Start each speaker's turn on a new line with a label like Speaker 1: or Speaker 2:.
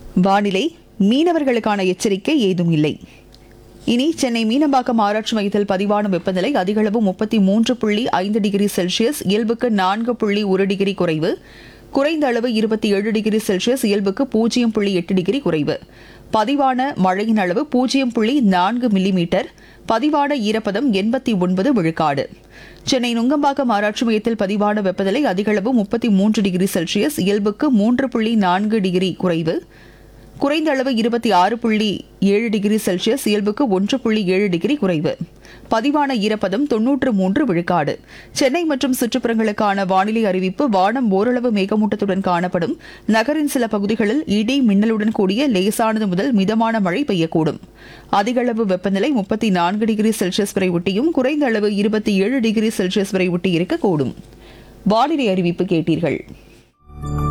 Speaker 1: வானிலை மீனவர்களுக்கான எச்சரிக்கை ஏதும் இல்லை இனி சென்னை மீனம்பாக்கம் ஆராய்ச்சி மையத்தில் பதிவான வெப்பநிலை அதிகளவு முப்பத்தி மூன்று புள்ளி ஐந்து டிகிரி செல்சியஸ் இயல்புக்கு நான்கு புள்ளி ஒரு டிகிரி குறைவு குறைந்த அளவு இருபத்தி ஏழு டிகிரி செல்சியஸ் இயல்புக்கு பூஜ்ஜியம் புள்ளி எட்டு டிகிரி குறைவு பதிவான மழையின் அளவு பூஜ்ஜியம் புள்ளி நான்கு மில்லிமீட்டர் பதிவான ஈரப்பதம் எண்பத்தி ஒன்பது விழுக்காடு சென்னை நுங்கம்பாக்கம் ஆராய்ச்சி மையத்தில் பதிவான வெப்பநிலை அதிகளவு முப்பத்தி மூன்று டிகிரி செல்சியஸ் இயல்புக்கு மூன்று புள்ளி நான்கு டிகிரி குறைவு குறைந்த அளவு இருபத்தி ஆறு புள்ளி ஏழு டிகிரி செல்சியஸ் இயல்புக்கு ஒன்று புள்ளி ஏழு டிகிரி குறைவு பதிவான ஈரப்பதம் தொன்னூற்று மூன்று விழுக்காடு சென்னை மற்றும் சுற்றுப்புறங்களுக்கான வானிலை அறிவிப்பு வானம் ஓரளவு மேகமூட்டத்துடன் காணப்படும் நகரின் சில பகுதிகளில் இடி மின்னலுடன் கூடிய லேசானது முதல் மிதமான மழை பெய்யக்கூடும் அதிகளவு வெப்பநிலை முப்பத்தி நான்கு டிகிரி செல்சியஸ் வரை ஒட்டியும் குறைந்த அளவு இருபத்தி ஏழு டிகிரி செல்சியஸ் வரை ஒட்டி இருக்கக்கூடும் வானிலை அறிவிப்பு கேட்டீர்கள்